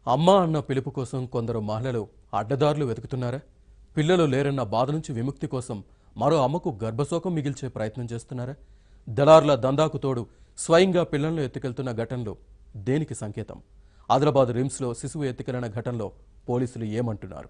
అమ్మా అన్న పిలుపు కోసం కొందరు మహిళలు అడ్డదారులు వెతుకుతున్నారా పిల్లలు లేరన్న బాధ నుంచి విముక్తి కోసం మరో అమ్మకు గర్భశోకం మిగిల్చే ప్రయత్నం చేస్తున్నారా దళారుల దందాకు తోడు స్వయంగా పిల్లలను ఎత్తుకెళ్తున్న ఘటనలు దేనికి సంకేతం ఆదిలాబాద్ రిమ్స్లో శిశువు ఎత్తుకెళ్లిన ఘటనలో పోలీసులు ఏమంటున్నారు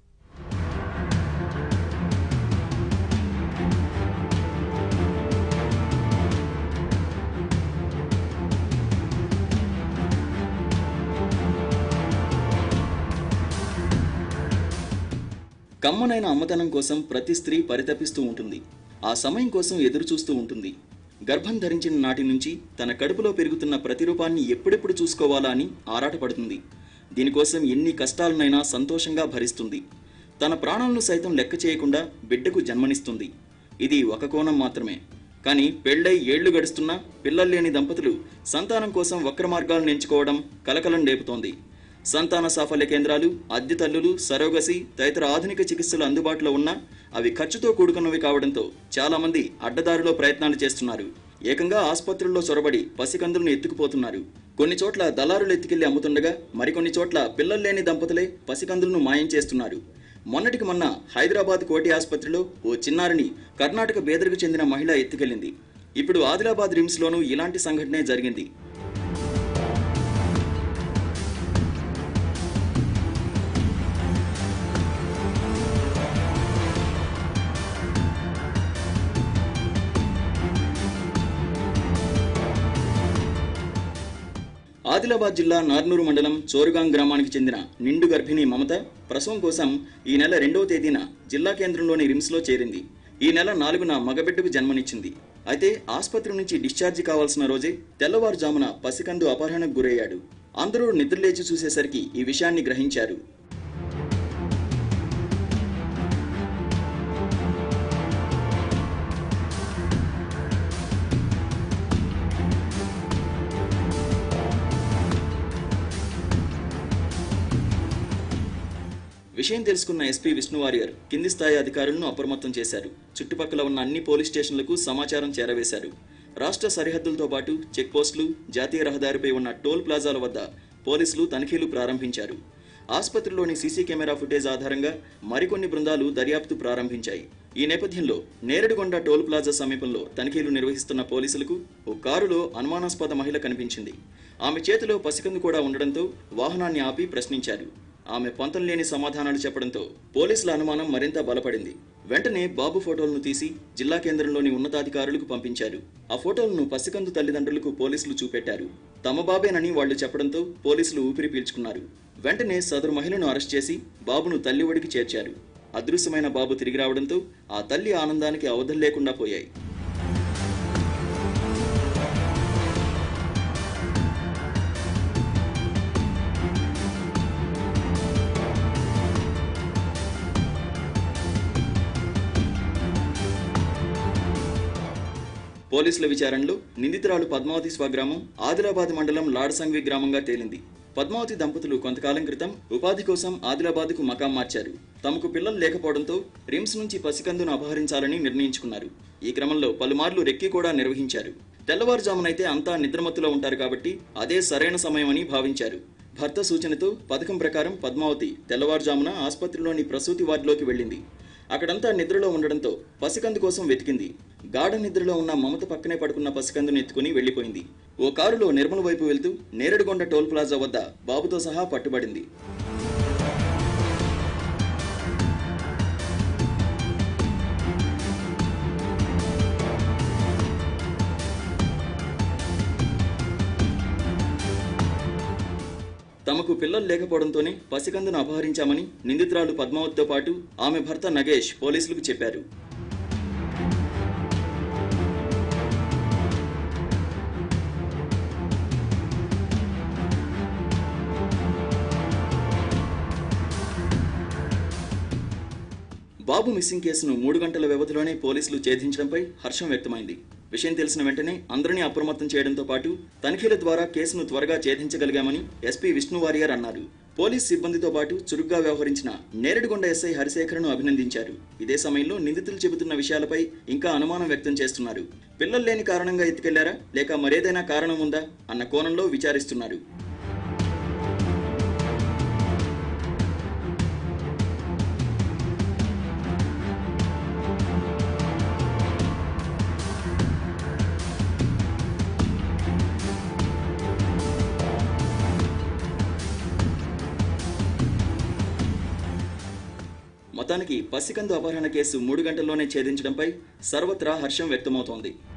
కమ్మనైన అమ్మతనం కోసం ప్రతి స్త్రీ పరితపిస్తూ ఉంటుంది ఆ సమయం కోసం ఎదురు చూస్తూ ఉంటుంది గర్భం ధరించిన నాటి నుంచి తన కడుపులో పెరుగుతున్న ప్రతిరూపాన్ని ఎప్పుడెప్పుడు చూసుకోవాలా అని ఆరాటపడుతుంది దీనికోసం ఎన్ని కష్టాలనైనా సంతోషంగా భరిస్తుంది తన ప్రాణాలను సైతం లెక్క చేయకుండా బిడ్డకు జన్మనిస్తుంది ఇది ఒక కోణం మాత్రమే కానీ పెళ్ళై ఏళ్లు గడుస్తున్నా పిల్లలు లేని దంపతులు సంతానం కోసం వక్ర మార్గాలను ఎంచుకోవడం కలకలం రేపుతోంది సంతాన సాఫల్య కేంద్రాలు అద్దె తల్లులు సరోగసి తదితర ఆధునిక చికిత్సలు అందుబాటులో ఉన్నా అవి ఖర్చుతో కూడుకున్నవి కావడంతో చాలా మంది అడ్డదారిలో ప్రయత్నాలు చేస్తున్నారు ఏకంగా ఆసుపత్రుల్లో చొరబడి పసికందులను ఎత్తుకుపోతున్నారు కొన్ని చోట్ల దళారులు ఎత్తుకెళ్లి అమ్ముతుండగా మరికొన్ని చోట్ల పిల్లలు లేని దంపతులే పసికందులను మాయం చేస్తున్నారు మొన్నటికి మొన్న హైదరాబాద్ కోటి ఆసుపత్రిలో ఓ చిన్నారిని కర్ణాటక బేదరికి చెందిన మహిళ ఎత్తుకెళ్లింది ఇప్పుడు ఆదిలాబాద్ రిమ్స్లోనూ ఇలాంటి సంఘటనే జరిగింది ఆదిలాబాద్ జిల్లా నార్నూరు మండలం చోరుగాం గ్రామానికి చెందిన నిండు గర్భిణి మమత ప్రసవం కోసం ఈ నెల రెండవ తేదీన జిల్లా కేంద్రంలోని రిమ్స్లో చేరింది ఈ నెల నాలుగున మగబిడ్డకు జన్మనిచ్చింది అయితే ఆసుపత్రి నుంచి డిశ్చార్జి కావాల్సిన రోజే తెల్లవారుజామున పసికందు అపహరణకు గురయ్యాడు అందరూ నిద్రలేచి చూసేసరికి ఈ విషయాన్ని గ్రహించారు విషయం తెలుసుకున్న ఎస్పీ విష్ణు వారియర్ కింది స్థాయి అధికారులను అప్రమత్తం చేశారు చుట్టుపక్కల ఉన్న అన్ని పోలీస్ స్టేషన్లకు సమాచారం చేరవేశారు రాష్ట్ర సరిహద్దులతో పాటు చెక్ పోస్టులు జాతీయ రహదారిపై ఉన్న టోల్ ప్లాజాల వద్ద పోలీసులు తనిఖీలు ప్రారంభించారు ఆసుపత్రిలోని సీసీ కెమెరా ఫుటేజ్ ఆధారంగా మరికొన్ని బృందాలు దర్యాప్తు ప్రారంభించాయి ఈ నేపథ్యంలో నేరడిగొండ టోల్ ప్లాజా సమీపంలో తనిఖీలు నిర్వహిస్తున్న పోలీసులకు ఓ కారులో అనుమానాస్పద మహిళ కనిపించింది ఆమె చేతిలో పసికందు కూడా ఉండడంతో వాహనాన్ని ఆపి ప్రశ్నించారు ఆమె పొంతం లేని సమాధానాలు చెప్పడంతో పోలీసుల అనుమానం మరింత బలపడింది వెంటనే బాబు ఫోటోలను తీసి జిల్లా కేంద్రంలోని ఉన్నతాధికారులకు పంపించారు ఆ ఫోటోలను పసికందు తల్లిదండ్రులకు పోలీసులు చూపెట్టారు తమ బాబేనని వాళ్లు చెప్పడంతో పోలీసులు ఊపిరి పీల్చుకున్నారు వెంటనే సదరు మహిళను అరెస్ట్ చేసి బాబును తల్లి ఒడికి చేర్చారు అదృశ్యమైన బాబు తిరిగి రావడంతో ఆ తల్లి ఆనందానికి అవధులు లేకుండా పోయాయి పోలీసుల విచారణలో నిందితురాలు పద్మావతి స్వగ్రామం ఆదిలాబాద్ మండలం లాడసంగ్వి గ్రామంగా తేలింది పద్మావతి దంపతులు కొంతకాలం క్రితం ఉపాధి కోసం ఆదిలాబాద్కు మకాం మార్చారు తమకు పిల్లలు లేకపోవడంతో రిమ్స్ నుంచి పసికందును అపహరించాలని నిర్ణయించుకున్నారు ఈ క్రమంలో పలుమార్లు రెక్కి కూడా నిర్వహించారు తెల్లవారుజామునైతే అంతా నిద్రమత్తులో ఉంటారు కాబట్టి అదే సరైన సమయమని భావించారు భర్త సూచనతో పథకం ప్రకారం పద్మావతి తెల్లవారుజామున ఆసుపత్రిలోని ప్రసూతి వార్డులోకి వెళ్ళింది అక్కడంతా నిద్రలో ఉండడంతో పసికందు కోసం వెతికింది గాఢ నిద్రలో ఉన్న మమత పక్కనే పడుకున్న పసికందును ఎత్తుకుని వెళ్లిపోయింది ఓ కారులో నిర్మల వైపు వెళ్తూ నేరేడుగొండ టోల్ ప్లాజా వద్ద బాబుతో సహా పట్టుబడింది తమకు పిల్లలు లేకపోవడంతోనే పసికందును అపహరించామని నిందితురాలు పద్మావతితో పాటు ఆమె భర్త నగేష్ పోలీసులకు చెప్పారు బాబు మిస్సింగ్ కేసును మూడు గంటల వ్యవధిలోనే పోలీసులు ఛేదించడంపై హర్షం వ్యక్తమైంది విషయం తెలిసిన వెంటనే అందరినీ అప్రమత్తం చేయడంతో పాటు తనిఖీల ద్వారా కేసును త్వరగా ఛేదించగలిగామని ఎస్పీ విష్ణు వారియర్ అన్నారు పోలీస్ సిబ్బందితో పాటు చురుగ్గా వ్యవహరించిన నేరడిగొండ ఎస్ఐ హరిశేఖర్ను అభినందించారు ఇదే సమయంలో నిందితులు చెబుతున్న విషయాలపై ఇంకా అనుమానం వ్యక్తం చేస్తున్నారు పిల్లలు లేని కారణంగా ఎత్తుకెళ్లారా లేక మరేదైనా కారణం ఉందా అన్న కోణంలో విచారిస్తున్నారు మొత్తానికి పసికందు అపహరణ కేసు మూడు గంటల్లోనే ఛేదించడంపై సర్వత్రా హర్షం వ్యక్తమవుతోంది